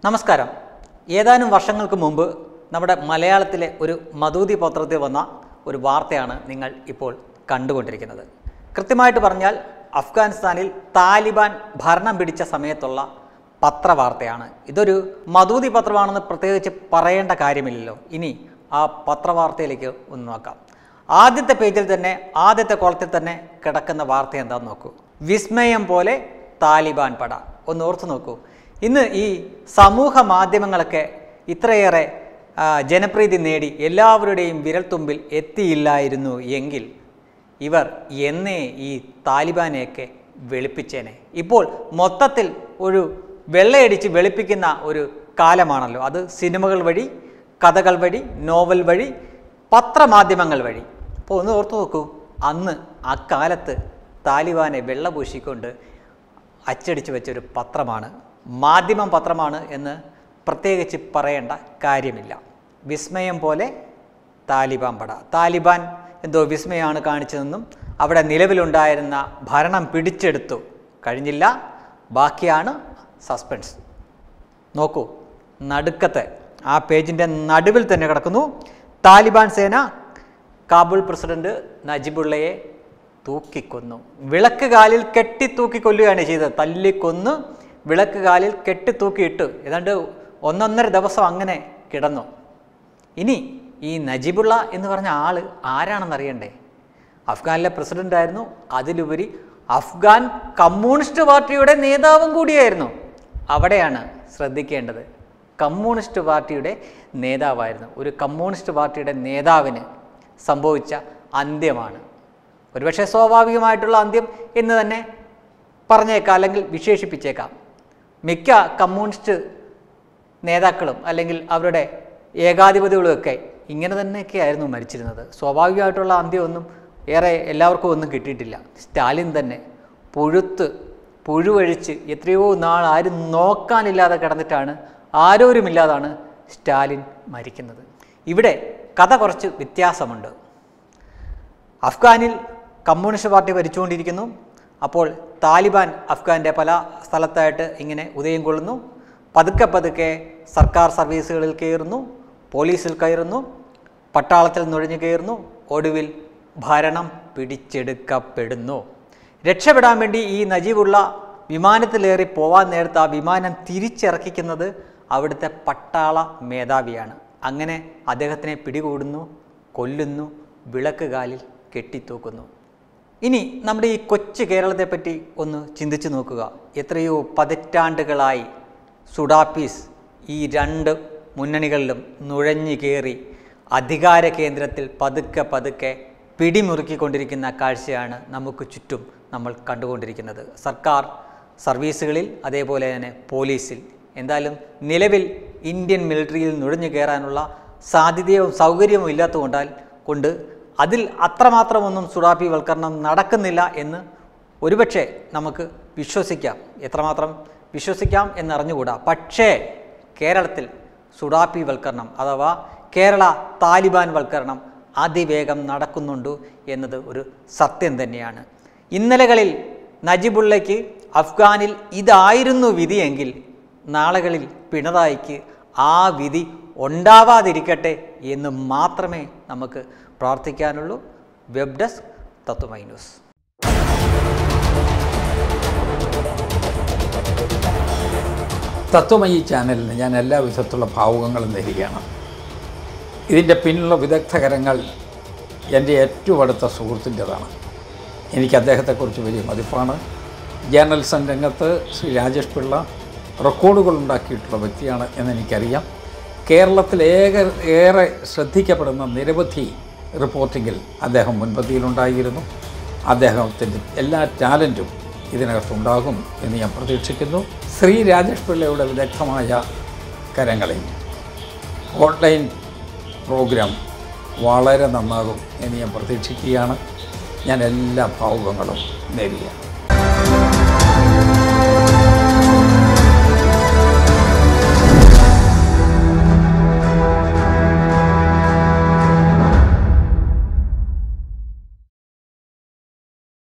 നമസ്കാരം ഏതാനും വർഷങ്ങൾക്ക് മുമ്പ് നമ്മുടെ മലയാളത്തിലെ ഒരു മധൂതി പത്രത്തിൽ വന്ന ഒരു വാർത്തയാണ് നിങ്ങൾ ഇപ്പോൾ കണ്ടുകൊണ്ടിരിക്കുന്നത് കൃത്യമായിട്ട് പറഞ്ഞാൽ അഫ്ഗാനിസ്ഥാനിൽ താലിബാൻ ഭരണം പിടിച്ച സമയത്തുള്ള പത്രവാർത്തയാണ് ഇതൊരു മധൂതി പത്രമാണെന്ന് പ്രത്യേകിച്ച് പറയേണ്ട കാര്യമില്ലല്ലോ ഇനി ആ പത്രവാർത്തയിലേക്ക് ഒന്ന് നോക്കാം ആദ്യത്തെ പേജിൽ തന്നെ ആദ്യത്തെ കോളത്തിൽ തന്നെ കിടക്കുന്ന വാർത്ത എന്താണെന്ന് നോക്കൂ വിസ്മയം പോലെ താലിബാൻ പട ഒന്ന് ഓർത്തു നോക്കൂ ഇന്ന് ഈ സമൂഹ മാധ്യമങ്ങളൊക്കെ ഇത്രയേറെ ആ, ജനപ്രീതി നേടി എല്ലാവരുടെയും വിരൽത്തുമ്പിൽ എത്തിയില്ലായിരുന്നു എങ്കിൽ ഇവർ എന്നേ ഈ താലിബാനെയൊക്കെ വെളുപ്പിച്ചേനെ ഇപ്പോൾ മൊത്തത്തിൽ ഒരു വെള്ളയടിച്ച് വെളുപ്പിക്കുന്ന ഒരു കാലമാണല്ലോ അത് സിനിമകൾ വഴി കഥകൾ വഴി നോവൽ വഴി പത്രമാധ്യമങ്ങൾ വഴി അപ്പോൾ ഒന്ന് ഓർത്തു നോക്കൂ അന്ന് ആ കാലത്ത് താലിബാനെ വെള്ളപൂശിക്കൊണ്ട് അച്ചടിച്ചു വെച്ചൊരു പത്രമാണ് മാധ്യമം പത്രമാണ് എന്ന് പ്രത്യേകിച്ച് പറയേണ്ട കാര്യമില്ല വിസ്മയം പോലെ താലിബാൻ പട താലിബാൻ എന്തോ വിസ്മയമാണ് കാണിച്ചതെന്നും അവിടെ നിലവിലുണ്ടായിരുന്ന ഭരണം പിടിച്ചെടുത്തു കഴിഞ്ഞില്ല ബാക്കിയാണ് സസ്പെൻസ് നോക്കൂ നടുക്കത്തെ ആ പേജിൻ്റെ നടുവിൽ തന്നെ കിടക്കുന്നു താലിബാൻ സേന കാബൂൾ പ്രസിഡന്റ് നജിബുള്ളയെ തൂക്കിക്കൊന്നു വിളക്ക് കാലിൽ കെട്ടി തൂക്കിക്കൊല്ലുകയാണ് ചെയ്തത് തല്ലിക്കൊന്ന് വിളക്ക് കാലിൽ കെട്ടി തൂക്കിയിട്ടു ഏതാണ്ട് ഒന്നൊന്നര ദിവസം അങ്ങനെ കിടന്നു ഇനി ഈ നജിബുള്ള എന്ന് പറഞ്ഞ ആൾ ആരാണെന്ന് അറിയണ്ടേ അഫ്ഗാനിലെ പ്രസിഡന്റ് ആയിരുന്നു അതിലുപരി അഫ്ഗാൻ കമ്മ്യൂണിസ്റ്റ് പാർട്ടിയുടെ നേതാവും കൂടിയായിരുന്നു അവിടെയാണ് ശ്രദ്ധിക്കേണ്ടത് കമ്മ്യൂണിസ്റ്റ് പാർട്ടിയുടെ നേതാവായിരുന്നു ഒരു കമ്മ്യൂണിസ്റ്റ് പാർട്ടിയുടെ നേതാവിന് സംഭവിച്ച അന്ത്യമാണ് ഒരുപക്ഷെ സ്വാഭാവികമായിട്ടുള്ള അന്ത്യം എന്ന് തന്നെ പറഞ്ഞേക്കാം അല്ലെങ്കിൽ വിശേഷിപ്പിച്ചേക്കാം മിക്ക കമ്മ്യൂണിസ്റ്റ് നേതാക്കളും അല്ലെങ്കിൽ അവരുടെ ഏകാധിപതികളുമൊക്കെ ഇങ്ങനെ തന്നെയൊക്കെ ആയിരുന്നു മരിച്ചിരുന്നത് സ്വാഭാവികമായിട്ടുള്ള അന്ത്യമൊന്നും ഏറെ എല്ലാവർക്കും ഒന്നും കിട്ടിയിട്ടില്ല സ്റ്റാലിൻ തന്നെ പുഴുത്ത് പുഴുവഴിച്ച് എത്രയോ നാൾ ആരും നോക്കാനില്ലാതെ കിടന്നിട്ടാണ് ആരോരുമില്ലാതാണ് സ്റ്റാലിൻ മരിക്കുന്നത് ഇവിടെ കഥ കുറച്ച് വ്യത്യാസമുണ്ട് അഫ്ഗാനിൽ കമ്മ്യൂണിസ്റ്റ് പാർട്ടി ഭരിച്ചുകൊണ്ടിരിക്കുന്നു അപ്പോൾ താലിബാൻ അഫ്ഗാൻ്റെ പല സ്ഥലത്തായിട്ട് ഇങ്ങനെ ഉദയം കൊള്ളുന്നു പതുക്കെ പതുക്കെ സർക്കാർ സർവീസുകളിൽ കയറുന്നു പോലീസിൽ കയറുന്നു പട്ടാളത്തിൽ നുഴഞ്ഞു കയറുന്നു ഒടുവിൽ ഭരണം പിടിച്ചെടുക്കപ്പെടുന്നു രക്ഷപ്പെടാൻ വേണ്ടി ഈ നജീബുള്ള വിമാനത്തിലേറി പോവാൻ നേരത്ത് ആ വിമാനം തിരിച്ചിറക്കിക്കുന്നത് അവിടുത്തെ പട്ടാള മേധാവിയാണ് അങ്ങനെ അദ്ദേഹത്തിനെ പിടികൂടുന്നു കൊല്ലുന്നു വിളക്ക് കാലിൽ കെട്ടിത്തൂക്കുന്നു ഇനി നമ്മുടെ ഈ കൊച്ചു കേരളത്തെ പറ്റി ഒന്ന് ചിന്തിച്ചു നോക്കുക എത്രയോ പതിറ്റാണ്ടുകളായി സുഡാപ്പീസ് ഈ രണ്ട് മുന്നണികളിലും നുഴഞ്ഞു കയറി അധികാര കേന്ദ്രത്തിൽ പതുക്കെ പതുക്കെ പിടിമുറുക്കിക്കൊണ്ടിരിക്കുന്ന കാഴ്ചയാണ് നമുക്ക് ചുറ്റും നമ്മൾ കണ്ടുകൊണ്ടിരിക്കുന്നത് സർക്കാർ സർവീസുകളിൽ അതേപോലെ തന്നെ പോലീസിൽ എന്തായാലും നിലവിൽ ഇന്ത്യൻ മിലിറ്ററിയിൽ നുഴഞ്ഞു കയറാനുള്ള സാധ്യതയോ സൗകര്യമോ ഇല്ലാത്തതുകൊണ്ടാൽ കൊണ്ട് അതിൽ അത്രമാത്രമൊന്നും സുഡാപ്പിവൽക്കരണം നടക്കുന്നില്ല എന്ന് ഒരുപക്ഷെ നമുക്ക് വിശ്വസിക്കാം എത്രമാത്രം വിശ്വസിക്കാം എന്നറിഞ്ഞുകൂടാ പക്ഷേ കേരളത്തിൽ സുഡാപ്പിവൽക്കരണം അഥവാ കേരള താലിബാൻ വൽക്കരണം അതിവേഗം നടക്കുന്നുണ്ട് എന്നത് ഒരു സത്യം തന്നെയാണ് ഇന്നലകളിൽ നജിബുള്ളയ്ക്ക് അഫ്ഗാനിൽ ഇതായിരുന്നു വിധിയെങ്കിൽ നാളുകളിൽ പിണറായിക്ക് ആ വിധി ഉണ്ടാവാതിരിക്കട്ടെ എന്ന് മാത്രമേ നമുക്ക് പ്രാർത്ഥിക്കാനുള്ളൂ web desk Tathwamayi news Tathwamayi ചാനലിന് ഞാൻ എല്ലാ വിധത്തിലുള്ള ഭാവുകങ്ങളും നേരുകയാണ് ഇതിൻ്റെ പിന്നിലുള്ള വിദഗ്ധകരങ്ങൾ എൻ്റെ ഏറ്റവും അടുത്ത സുഹൃത്തിൻ്റെതാണ് എനിക്ക് അദ്ദേഹത്തെക്കുറിച്ച് വലിയ മതിപ്പാണ് ജേർണലിസം രംഗത്ത് ശ്രീ രാജേഷ് പിള്ള റെക്കോർഡുകൾ ഉണ്ടാക്കിയിട്ടുള്ള വ്യക്തിയാണ് എന്നെനിക്കറിയാം കേരളത്തിൽ ഏക ഏറെ ശ്രദ്ധിക്കപ്പെടുന്ന നിരവധി റിപ്പോർട്ടിങ്ങിൽ അദ്ദേഹം മുൻപന്തിയിലുണ്ടായിരുന്നു അദ്ദേഹത്തിൻ്റെ എല്ലാ ടാലൻറ്റും ഇതിനകത്തുണ്ടാകും എന്ന് ഞാൻ പ്രതീക്ഷിക്കുന്നു ശ്രീ രാജേഷ് പിള്ളയുടെ വിദഗ്ധമായ കരങ്ങളിൽ ഓൺലൈൻ പ്രോഗ്രാം വളരെ നന്നാകും എന്ന് ഞാൻ പ്രതീക്ഷിക്കുകയാണ് ഞാൻ എല്ലാ ഭാവുകങ്ങളും നേരുകയാണ്